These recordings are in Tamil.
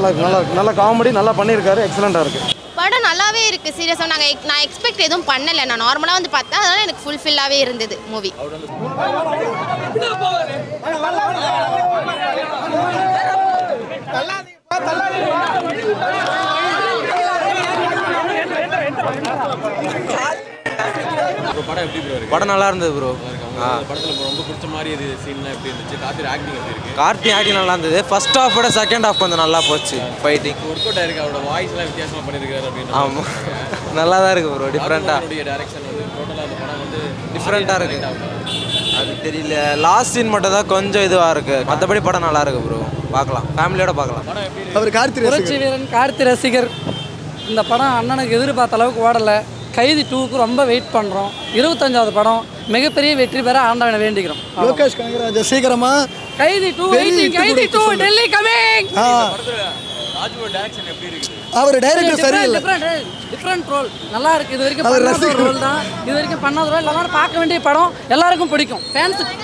நல்லா இருக்கு நல்லா இருக்கு நல்லா காமெடி நல்லா பண்ணியிருக்காரு எக்ஸலண்ட்டாக இருக்குது படம் நல்லாவே இருக்குது சீரியஸாக நாங்கள் நான் எக்ஸ்பெக்ட் எதுவும் பண்ணலை நான் நார்மலாக வந்து பார்த்தேன் அதனால் எனக்கு ஃபுல்ஃபில்லாகவே இருந்தது மூவி ப்ரோ படம் எப்படி ப்ரோ இருக்கு படம் நல்லா இருந்தது ப்ரோ உங்களுக்கு அந்த படத்துல ரொம்ப பிடிச்ச மாதிரி இது சீன்லாம் எப்படி இருந்துச்சு கார்த்திக் ஆக்டிங் எப்படி இருக்கு கார்த்தி ஆக்டிங் நல்லா இருந்தது ஃபர்ஸ்ட் ஹாஃப் விட செகண்ட் ஹாஃப் கொஞ்சம் நல்லா போச்சு ஃபைட்டிங் ஒர்க் அவுட் ஆயிருக்கு அவரோட வாய்ஸ் எல்லாம் வித்தியாசமா பண்ணிருக்காரு அப்படின்னு ஆமாம் நல்லா தான் இருக்கு ப்ரோ டிஃப்ரெண்ட்டாக அவருடைய டைரக்ஷன் வந்து டோட்டலா அந்த படம் வந்து டிஃப்ரெண்ட்டாக இருக்கு அது தெரியல லாஸ்ட் சீன் மட்டும் தான் கொஞ்சம் இதுவாக இருக்கு மற்றபடி படம் நல்லா இருக்கு ப்ரோ பார்க்கலாம் ஃபேமிலியோட பார்க்கலாம் அவர் கார்த்தி புரட்சி வீரன் கார்த்தி ரசிகர் இந்த படம் அண்ணனுக்கு எதிர்பார்த்த அளவுக்கு ஓடலை கைதி டூக்கு ரொம்ப வெயிட் பண்ணுறோம் இருபத்தஞ்சாவது படம் மிகப்பெரிய வெற்றி பெற ஆண்டவனை வேண்டிக்கிறோம் லோகேஷ் கனகராஜ் சீக்கிரமா கைதி டூ பெரிய hit கைதி டூ கொடுக்க டெல்லி கமிங் ஆ ராஜுவோட டைரக்ஷன் எப்படி இருக்குது அவர் டைரக்டர் சரியில்லை டிஃப்ரெண்ட் ரோல் நல்லா இருக்கு இது வரைக்கும் அவர் பண்ணாத ஒரு ரசிகர். ரோல் தான் இது வரைக்கும் பண்ணாத ரோல் எல்லாரும் பார்க்க வேண்டிய படம் எல்லாருக்கும் பிடிக்கும் ஃபேன்ஸுக்கு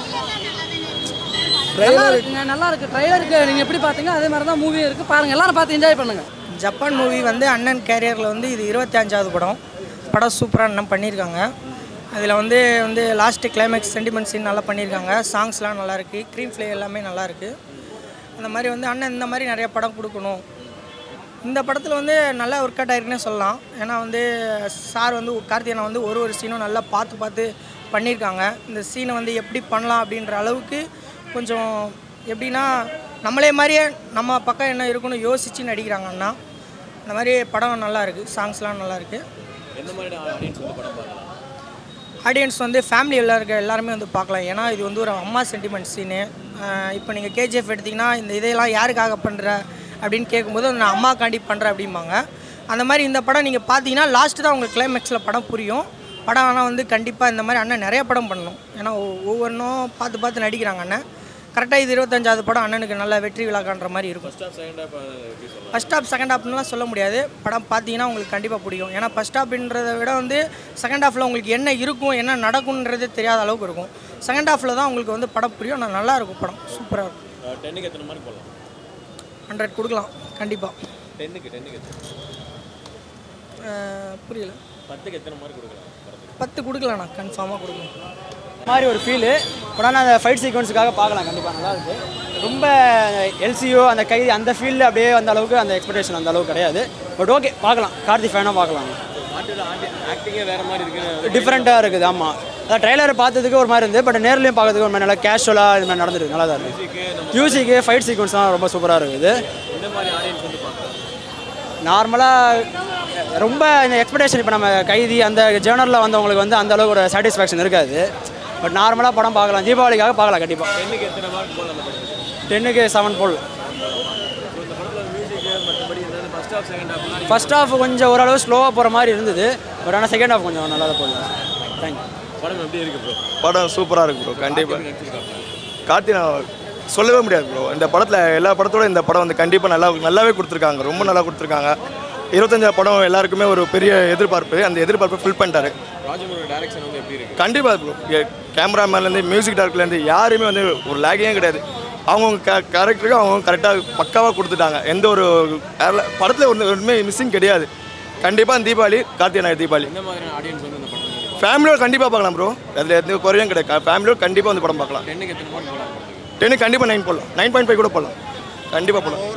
நல்லா இருக்குங்க நல்லா இருக்கு ட்ரைலருக்கு நீங்க எப்படி பார்த்தீங்க அதே மாதிரி தான் மூவி இருக்கு பாருங்க எல்லாரும் பார்த்து என்ஜாய் பண்ணுங்க ஜப்பான் மூவி வந்து அண்ணன் கேரியரில் வந்து இது இருபத்தி அஞ்சாவது படம் படம் சூப்பராக அண்ணன் பண்ணியிருக்காங்க அதில் வந்து வந்து லாஸ்ட்டு கிளைமேக்ஸ் சென்டிமெண்ட் சீன் நல்லா பண்ணியிருக்காங்க சாங்ஸ்லாம் நல்லா இருக்கு க்ரீம் ஃப்ளே எல்லாமே நல்லா இருக்கு அந்த மாதிரி வந்து அண்ணன் இந்த மாதிரி நிறைய படம் கொடுக்கணும் இந்த படத்தில் வந்து நல்லா ஒர்க் அவுட் ஆயிருக்குன்னே சொல்லலாம் ஏன்னா வந்து சார் வந்து கார்த்திகேயனை வந்து ஒரு ஒரு சீனும் நல்லா பார்த்து பார்த்து பண்ணியிருக்காங்க இந்த சீனை வந்து எப்படி பண்ணலாம் அப்படின்ற அளவுக்கு கொஞ்சம் எப்படின்னா நம்மளே மாதிரியே நம்ம பக்கம் என்ன இருக்குன்னு யோசித்து நடிக்கிறாங்க அண்ணா அந்த மாதிரி படம் நல்லா இருக்குது சாங்ஸ்லாம் நல்லா இருக்குது எந்த மாதிரி ஆடியன்ஸ் வந்து படம் பார்க்கலாம் ஆடியன்ஸ் வந்து ஃபேமிலி எல்லாம் இருக்க எல்லாருமே வந்து பார்க்கலாம் ஏன்னா இது வந்து ஒரு அம்மா சென்டிமெண்ட் சீனு இப்போ நீங்கள் கேஜிஎஃப் எடுத்திங்கன்னா இந்த இதையெல்லாம் யாருக்காக பண்ணுற அப்படின்னு கேட்கும்போது நான் அம்மாக்காண்டி பண்ணுறேன் அப்படிம்பாங்க அந்த மாதிரி இந்த படம் நீங்கள் பார்த்தீங்கன்னா லாஸ்ட்டு தான் உங்களுக்கு கிளைமேக்ஸில் படம் புரியும் படம் ஆனால் வந்து கண்டிப்பாக இந்த மாதிரி அண்ணன் நிறைய படம் பண்ணணும் ஏன்னா ஒ- ஒவ்வொன்றும் பார்த்து பார்த்து நடிக்கிறாங்க அண்ணன் கரெக்டாக இது இருபத்தஞ்சாவது படம் அண்ணனுக்கு நல்ல வெற்றி விழா காண்ற மாதிரி இருக்கும் ஃபர்ஸ்ட் ஹாஃப் செகண்ட் ஹாஃப் எப்படி சொல்லலாம் ஃபஸ்ட் ஹாப் செகண்ட் ஹாப்னுலாம் சொல்ல முடியாது படம் பார்த்தீங்கன்னா உங்களுக்கு கண்டிப்பாக பிடிக்கும் ஏன்னா ஃபஸ்ட் ஹாப்ன்றதை விட வந்து செகண்ட் ஹாஃபில் உங்களுக்கு என்ன இருக்கும் என்ன நடக்கும்ன்றது தெரியாத அளவுக்கு இருக்கும் செகண்ட் ஹாஃபில் தான் உங்களுக்கு வந்து படம் புரியும் ஆனால் நல்லா இருக்கும் படம் சூப்பராக இருக்கும் டென்னுக்கு எத்தனை மார்க் போடலாம் ஹண்ட்ரட் கொடுக்கலாம் கண்டிப்பாக டென்னுக்கு டென்னுக்கு எத்தனை புரியல பத்துக்கு எத்தனை மார்க் கொடுக்கலாம் படத்துக்கு பத்து கொடுக்கலண்ணா கன்ஃபார்மாக கொடுக்கலாம் மாதிரி ஒரு ஃபீலு பட் ஆனால் அந்த ஃபைட் சீக்வன்ஸுக்காக பார்க்கலாம் கண்டிப்பாக நல்லா இருக்கு ரொம்ப எல்சிஓ அந்த கை அந்த ஃபீல்டு அப்படியே அந்த அளவுக்கு அந்த எக்ஸ்பெக்டேஷன் அந்த அளவுக்கு கிடையாது பட் ஓகே பார்க்கலாம் கார்த்தி ஃபேனாக பார்க்கலாம் மாட்டோட ஆக்டிங்கே வேற மாதிரி இருக்கு டிஃப்ரெண்ட்டாக இருக்குது ஆமாம் அதான் ட்ரைலரை பார்த்ததுக்கு ஒரு மாதிரி இருந்து பட் நேர்லையும் பார்க்கறதுக்கு ஒரு மாதிரி நல்லா கேஷுவலாக இது மாதிரி நடந்துருக்கு நல்லா தான் இருக்குது மியூசிக்கு ஃபைட் சீக்வன்ஸ்லாம் ரொம்ப சூப்பராக இருக்குது இந்த மாதிரி ஆடியன்ஸ் வந்து பார்க்கலாம் நார்மலாக ரொம்ப இந்த எக்ஸ்பெக்டேஷன் இப்போ நம்ம கைதி அந்த ஜேர்னலில் வந்தவங்களுக்கு வந்து அந்த அளவுக்கு ஒரு சாட்டிஸ்ஃபேக்ஷன் இருக்காது பட் நார்மலாக படம் பார்க்கலாம் தீபாவளிக்காக பார்க்கலாம் கண்டிப்பாக டென்னுக்கு எத்தனை மார்க் போடலாம் அந்த படத்துக்கு டென்னுக்கு செவன் போல் இந்த படத்தில் மியூசிக் மற்றபடி ஏதாவது ஃபர்ஸ்ட் ஹாஃப் செகண்ட் ஹாஃப்லாம் ஃபர்ஸ்ட் ஹாஃப் கொஞ்சம் ஓரளவு ஸ்லோவாக போகிற மாதிரி இருந்தது பட் ஆனால் செகண்ட் ஹாஃப் கொஞ்சம் நல்லா தான் போகுது தேங்க்யூ படம் எப்படி இருக்கு ப்ரோ படம் சூப்பராக இருக்கு ப்ரோ கண்டிப்பாக கார்த்தி நான் சொல்லவே முடியாது ப்ரோ இந்த படத்தில் எல்லா படத்தோட இந்த படம் வந்து கண்டிப்பாக நல்லா நல்லாவே கொடுத்துருக்காங்க ரொம்ப நல்லா கொடுத்துருக்காங்க இருபத்தஞ்சாவது படம் எல்லாருக்குமே ஒரு பெரிய எதிர்பார்ப்பு அந்த எதிர்பார்ப்பை ஃபில் பண்ணிட்டாரு ராஜமோட டைரக்ஷன் வந்து எப்படி இருக்கு கண்டிப்பாக ப்ரோ கேமராமேன்லேருந்து மியூசிக் டேரக்டர்லேருந்து யாருமே வந்து ஒரு லேகிங்கே கிடையாது அவங்கவுங்க க கரெக்டருக்கு அவங்க கரெக்டாக பக்காவாக கொடுத்துட்டாங்க எந்த ஒரு படத்தில் ஒன்று ஒன்றுமே மிஸ்ஸிங் கிடையாது கண்டிப்பாக தீபாவளி கார்த்திகை நாயர் தீபாவளி எந்த மாதிரியான ஆடியன்ஸ் வந்து இந்த படம் வந்து ஃபேமிலியோட கண்டிப்பாக பார்க்கலாம் ப்ரோ அதில் எந்த குறையும் கிடையாது ஃபேமிலியோட கண்டிப்பாக வந்து படம் பார்க்கலாம் டென்னுக்கு எத்தனை மார்க் போடலாம் படத்துக்கு டென்னு கண்டிப்பாக நைன் போடலாம் நைன் பாயிண்ட் ஃபைவ் கூட போடலாம் கண்டிப்பாக போடலாம்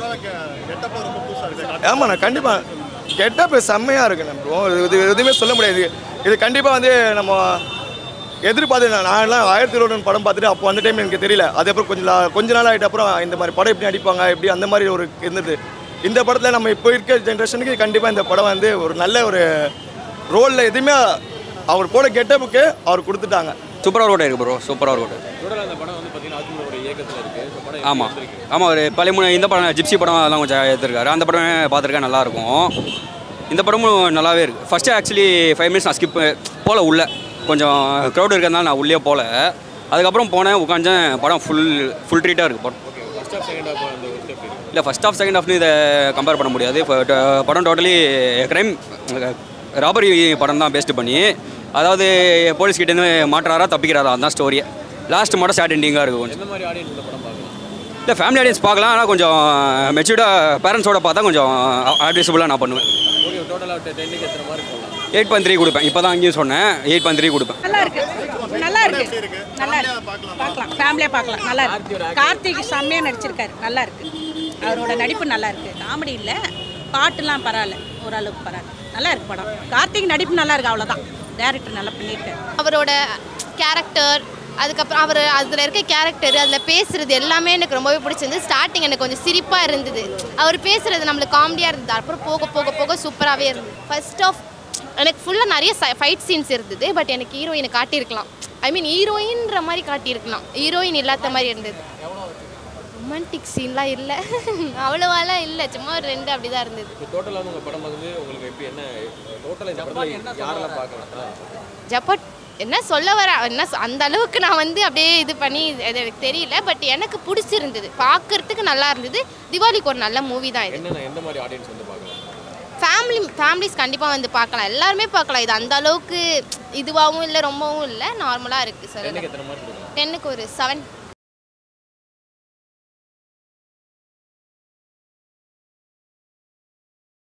ஆமாண்ணா கண்டிப்பாக கெட்டப் செம்மையாக இருக்குண்ணா ப்ரோ இது எதுவுமே சொல்ல முடியாது இது கண்டிப்பாக வந்து நம்ம எதிர்பார்த்து நான் நான்லாம் ஆயிரத்தி இருபது படம் பார்த்துட்டு அப்போ அந்த டைம் எனக்கு தெரியல அதுக்கப்புறம் கொஞ்சம் நா- கொஞ்ச நாள் ஆகிட்ட அப்புறம் இந்த மாதிரி படம் எப்படி நடிப்பாங்க எப்படி அந்த மாதிரி ஒரு இருந்தது இந்த படத்தில் நம்ம இப்போ இருக்க ஜென்ரேஷனுக்கு கண்டிப்பாக இந்த படம் வந்து ஒரு நல்ல ஒரு ரோலில் எதுவுமே அவர் போட கெட்டப்புக்கு அவர் கொடுத்துட்டாங்க சூப்பராக ஒர்க் இருக்கு ப்ரோ சூப்பராக ஒர்க் டோட்டலாக அந்த படம் வந்து பார்த்தீங்கன்னா ராஜ்குமாரோட இயக்கத்தில் இருக்கு ஸோ படம் எப்படி ஆமாம் வந்திருக்கு? ஆமாம் ஒரு பழைய மூணு இந்த படம் ஜிப்சி படம் அதெல்லாம் கொஞ்சம் எடுத்திருக்காரு அந்த படம் பார்த்துருக்கேன் நல்லாயிருக்கும் இந்த படமும் நல்லாவே இருக்குது ஃபஸ்ட்டு ஆக்சுவலி ஃபைவ் மினிட்ஸ் நான் ஸ்கிப் போல உள்ள கொஞ்சம் க்ரௌட் இருக்கிறதுனால நான் உள்ளே போகல அதுக்கப்புறம் போனேன் உட்காந்தேன் படம் ஃபுல் ஃபுல் ட்ரீட்டாக இருக்குது படம் ஃபர்ஸ்ட் ஹாஃப் செகண்ட் ஹாஃப் அந்த ஒரு ஸ்டெப் இருக்கு இல்லை ஃபஸ்ட் ஆஃப் செகண்ட் ஆஃப்னு இதை கம்பேர் பண்ண முடியாது இப்போ ட- படம் டோட்டலி க்ரைம் ராபரி படம் தான் பேஸ்ட் பண்ணி அதாவது போலீஸ் கிட்டேருந்து மாட்டுறாரா தப்பிக்கிறாரா அதுதான் ஸ்டோரியே லாஸ்ட் மட்டும் சேட் எண்டிங்காக இருக்குது கொஞ்சம் எந்த மாதிரி ஆடியன்ஸ் இந்த படம் பார்க்கலாம் இல்லை ஃபேமிலி ஆடியன்ஸ் பார்க்கலாம் ஆனால் கொஞ்சம் மெச்சூர்டாக பேரண்ட்ஸோட பார்த்தா கொஞ்சம் அட்வைசபுளாக நான் பண்ணுவேன் ஓகே டோட்டலாக டென்னுக்கு எத்தனை மார்க் போடலாம் எயிட் பாயிண்ட் த்ரீ கொடுப்பேன் இப்போ தான் அங்கேயும் சொன்னேன் எயிட் பாயிண்ட் த்ரீ கொடுப்பேன் நல்லா இருக்கு நல்லா இருக்கு நல்லா இருக்கு பார்க்கலாம் ஃபேமிலியாக பார்க்கலாம் நல்லா இருக்கு கார்த்திக் செம்மையாக நடிச்சிருக்காரு நல்லா இருக்கு அவரோட நடிப்பு நல்லா இருக்கு காமெடி இல்லை பாட்டுலாம் பரவாயில்ல ஓரளவுக்கு பரவாயில்ல நல்லா இருக்கு படம் கார்த்திக் நடிப்பு நல்லா இருக்கு அவ்வளோதான் டேரக்டர் நல்லா பண்ணியிருக்காரு அவரோட கேரக்டர் அதுக்கப்புறம் அவர் அதில் இருக்க கேரக்டர் அதில் பேசுறது எல்லாமே எனக்கு ரொம்பவே பிடிச்சிருந்து ஸ்டார்டிங் எனக்கு கொஞ்சம் சிரிப்பாக இருந்தது அவர் பேசுறது நம்மளுக்கு காமெடியாக இருந்தது அப்புறம் போக போக போக சூப்பராகவே இருந்தது ஃபர்ஸ்ட் ஆஃப் எனக்கு ஃபுல்லாக நிறைய ஃபைட் சீன்ஸ் இருந்தது பட் எனக்கு ஹீரோயினை காட்டியிருக்கலாம் ஐ மீன் ஹீரோயின்ற மாதிரி காட்டியிருக்கலாம் ஹீரோயின் இல்லாத மாதிரி இருந்தது ரொமான்டிக் சீன்லாம் இல்லை அவ்வளோவாலாம் இல்லை சும்மா ஒரு ரெண்டு அப்படி தான் இருந்தது இப்போ டோட்டலாக உங்கள் படம் வந்து உங்களுக்கு எப்படி என்ன டோட்டலாக இந்த படத்தில் யாரெல்லாம் பார்க்கலாம் ஜப்பட் என்ன சொல்ல வர என்ன சொ- அந்த அளவுக்கு நான் வந்து அப்படியே இது பண்ணி இது எனக்கு தெரியல பட் எனக்கு பிடிச்சிருந்தது பார்க்கறதுக்கு நல்லா இருந்தது திவாலிக்கு ஒரு நல்ல மூவி தான் இது என்னென்ன எந்த மாதிரி ஆடியன்ஸ் வந்து பார்க்கலாம் ஃபேமிலி ஃபேமிலிஸ் கண்டிப்பாக வந்து பார்க்கலாம் எல்லாருமே பார்க்கலாம் இது அந்த அளவுக்கு இதுவாகவும் இல்லை ரொம்பவும் இல்லை நார்மலாக இருக்குது சார் டென்னுக்கு எத்தனை மார்க் கொடுக்கலாம் டென்னுக்கு ஒரு செவன்